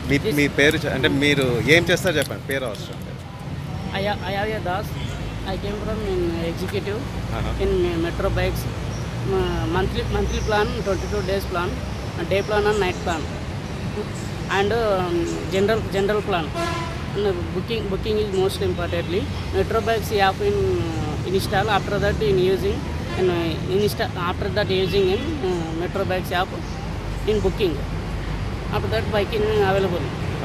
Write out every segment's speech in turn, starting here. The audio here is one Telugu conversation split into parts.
మీ మీ పేరు చె- అంటే మీరు ఏం చేస్తారు చెప్పండి పేరు అవసరం లేదు I, ha- I have a Das. I came from in executive Uh-huh. in me- Metro Bikes. Uh, monthly monthly plan, 22 days plan, uh, day plan and night plan, and um, general general plan. And, uh, booking booking is most importantly. Metro Bikes you have in uh, install after that in using and uh, insta- after that using in uh, Metro Bikes app in booking. After that bike in available.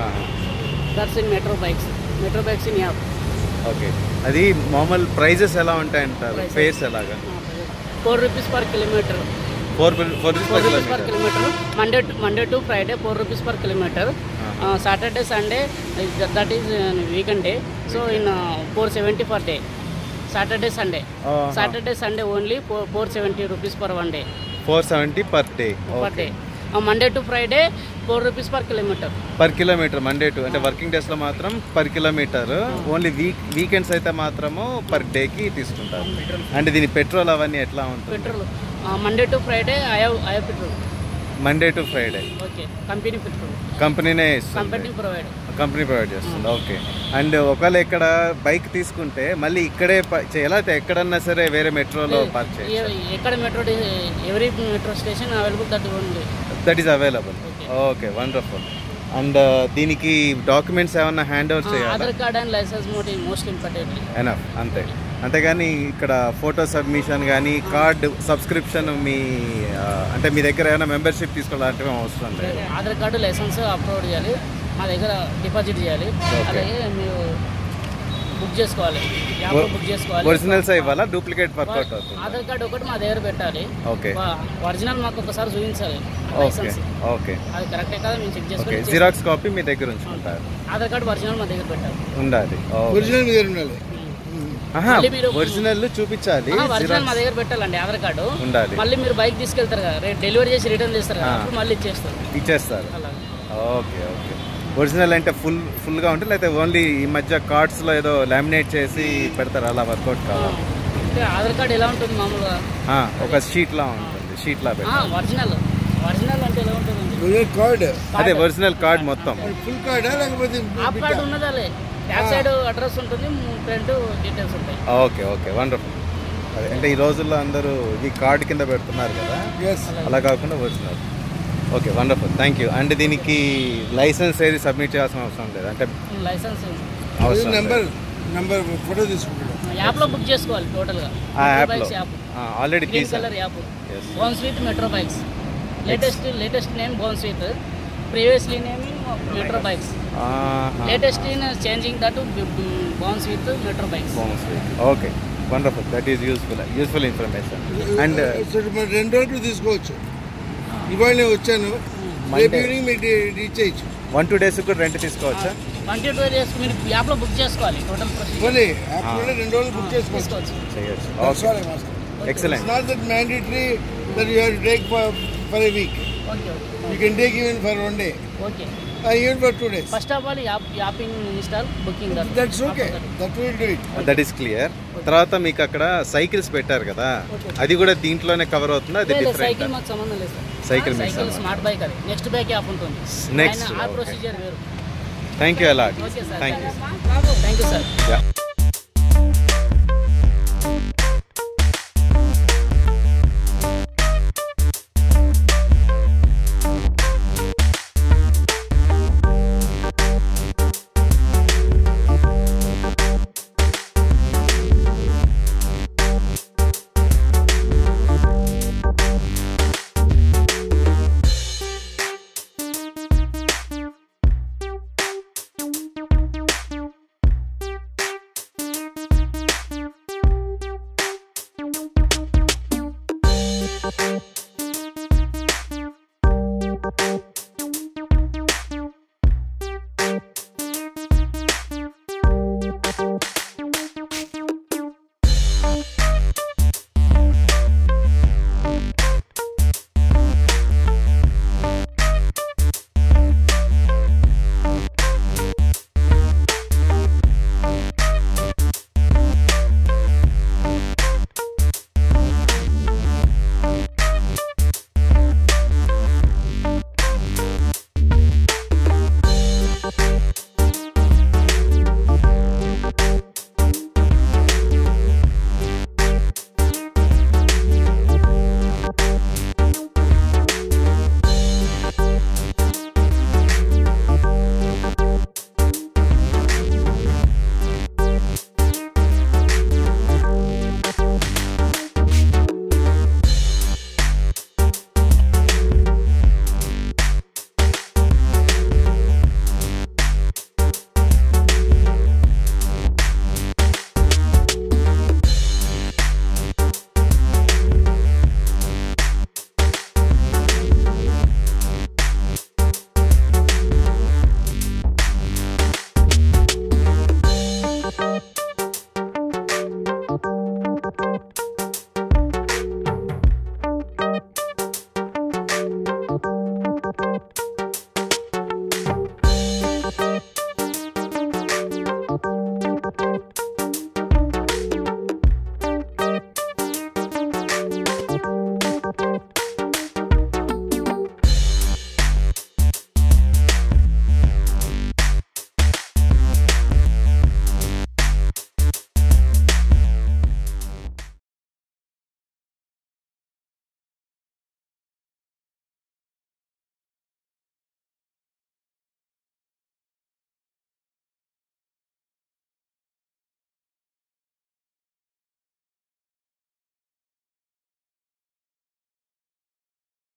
That's in Metro Bikes. Metro Bikes in app. Okay అది మామూలు ప్రైజెస్ ఎలా ఉంటాయంటారు Prices. ఫేస్ ఎలాగా four rupees per kilometre four four four rupees per kilometre Monday Monday to Friday four rupees per kilometre Saturday Sunday that is weekend day so in four seventy per day Saturday Sunday Saturday Sunday only four four seventy rupees per one day four seventy per day per day Monday to Friday four rupees per kilometre per kilometre Monday to అంటే వర్కింగ్ డేస్లో మాత్రం per kilometre only week weekends అయితే మాత్రము పర్ డేకి తీసుకుంటారు అంటే దీని పెట్రోల్ అవన్నీ ఎట్లా ఉంటుంది petrol Monday to Friday I have I have petrol Monday to Friday okay company petrol కంపెనీనే ఇస్తుంది కంపెనీ ప్రొవైడ్ కంపెనీ ప్రొవైడ్ చేస్తుంది ఓకే అండ్ ఒకవేళ ఇక్కడ బైక్ తీసుకుంటే మళ్ళీ ఇక్కడే ప- చే- ఎలా అయితే ఎక్కడన్నా సరే వేరే మెట్రోలో పార్క్ చేయాలి ఎక్కడ metro every metro station available that only that is available okay wonderful and దీనికి డాక్యుమెంట్స్ ఏమన్నా హ్యాండ్ ఓవర్ చేయాలి ఆధార్ కార్డ్ అండ్ లైసెన్స్ మోటి మోస్ట్ ఇంపార్టెంట్లీ ఎనఫ్ అంతే అంతేగాని ఇక్కడ ఫోటో సబ్మిషన్ కానీ కార్డ్ సబ్స్క్రిప్షన్ మీ ఆ, అంటే మీ దగ్గర ఏమైనా మెంబర్షిప్ తీసుకోవాలంటే అవసరం లేదు ఆధార్ కార్డు లైసెన్స్ అప్లోడ్ చేయాలి మా దగ్గర డిపాజిట్ చేయాలి అలాగే మీరు బుక్ చేసుకోవాలి యాప్లో బుక్ చేసుకోవాలి ఒరిజినల్స్ ఇవ్వాలా డూప్లికేట్ వర్కౌట్ అవుతుంది ఆధార్ కార్డు ఒకటి మా దగ్గర పెట్టాలి ఓకే ఒరిజినల్ మాకు ఒకసారి చూపించాలి ఓకే లైసెన్స్ ఓకే అది కరెక్టే కదా మేము చెక్ ఓకే చేసుకొని జిరాక్స్ కాపీ మీ దగ్గర ఉంచుకుంటారు ఆధార్ కార్డు ఒరిజినల్ మా దగ్గర పెట్టాలి ఉండాలి ఒరిజినల్ మీద ఉండాలి మళ్ళీ మీరు- ఒరిజినల్ చూపించాలి ఒరిజినల్ మా దగ్గర పెట్టాలండి ఆధార్ కార్డు ఉండాలి మళ్ళీ మీరు బైక్ తీసుకెళ్తారు కదా రేపు డెలివరీ చేసి రిటర్న్ చేస్తారు కదా ఆ. అప్పుడు మళ్ళీ ఇచ్చేస్తారు ఇచ్చేస్తారు అలా ఓకే ఓకే ఒరిజినల్ అంటే ఫుల్ ఫుల్గా ఉంటుంది లేకపోతే ఓన్లీ ఈ మధ్య కార్డ్స్లో ఏదో లామినేట్ చేసి పెడతారు అలా వర్కౌట్ కావాలి అంటే ఆధార్ కార్డు ఎలా ఉంటుంది మామూలుగా ఆ, ఒక షీట్లా ఉంటుంది షీట్లా ఆ, పెడతారు ఒరిజినల్ ఒరిజినల్ అంటే ఎలా ఉంటుంది ఒరిజినల్ కార్డ్ అదే ఒరిజినల్ కార్డ్ మొత్తం ఫుల్ కార్డా లేకపోతే ఆప్ కార్డు ఉన్నదాలే బ్యాక్ సైడ్ అడ్రస్ ఉంటుంది ఫ్రంట్ డీటెయిల్స్ ఉంటాయి ఓకే ఓకే వండర్ఫుల్ అదే అంటే ఈ రోజుల్లో అందరూ ఈ కార్డ్ కింద పెడుతున్నారు కదా ఎస్ అలా కాకుండా original okay wonderful thank you and దీనికి లైసెన్స్ ఏది సబ్మిట్ చేయాల్సిన అవసరం లేదు అంటే లైసెన్స్ అవసరం లేదు. నెంబర్ నెంబర్ ఫోటో తీసుకుంటాడు యాప్లో బుక్ చేసుకోవాలి టోటల్గా ఆ యాప్లో బైక్స్ యాప్ ఆల్రెడీ గ్రీన్ తీసాను colour app Yes. Bounce with Metro Bikes latest latest name Bounce with previously name Metro Bikes latest in changing that Bounce with Metro Bikes okay wonderful that is useful useful information and so మరి రెండు రోజులు తీసుకోవచ్చు ఇవాళ నేను వచ్చాను రేపు ఈవినింగ్ మీరు రీచ్ చేయొచ్చు వన్ టూ డేస్ కూడా రెంట్ తీసుకోవచ్చా ట్వంటీ టూ డేస్ మీరు యాప్లో బుక్ చేసుకోవాలి టోటల్ ప్రొసీజర్ మళ్ళీ యాప్లోనే రెండు రోజులు బుక్ చేసుకోవచ్చు తీసుకోవచ్చు చేయొచ్చు That's okay all I'm asking. Excellent It's not that mandatory that you have to take for, for a week. Okay You can take even for one day, okay uh, even for two days. First of all app app install booking that That's okay. That will do it. That is clear తర్వాత మీకు అక్కడ సైకిల్స్ పెట్టారు కదా అది కూడా దీంట్లోనే కవర్ అవుతుందా అది డిఫరెంట్ సైకిల్ మాకు సంబంధం లేదు సార్ Cycle మీకు సైకిల్ సంబంధం. స్మార్ట్ బైక్ అది నెక్స్ట్ బైక్ యాప్ ఉంటుంది Next, ఆయన ఆ okay. ప్రొసీజర్ వేరు thank you a lot okay sir thank you thank you sir yeah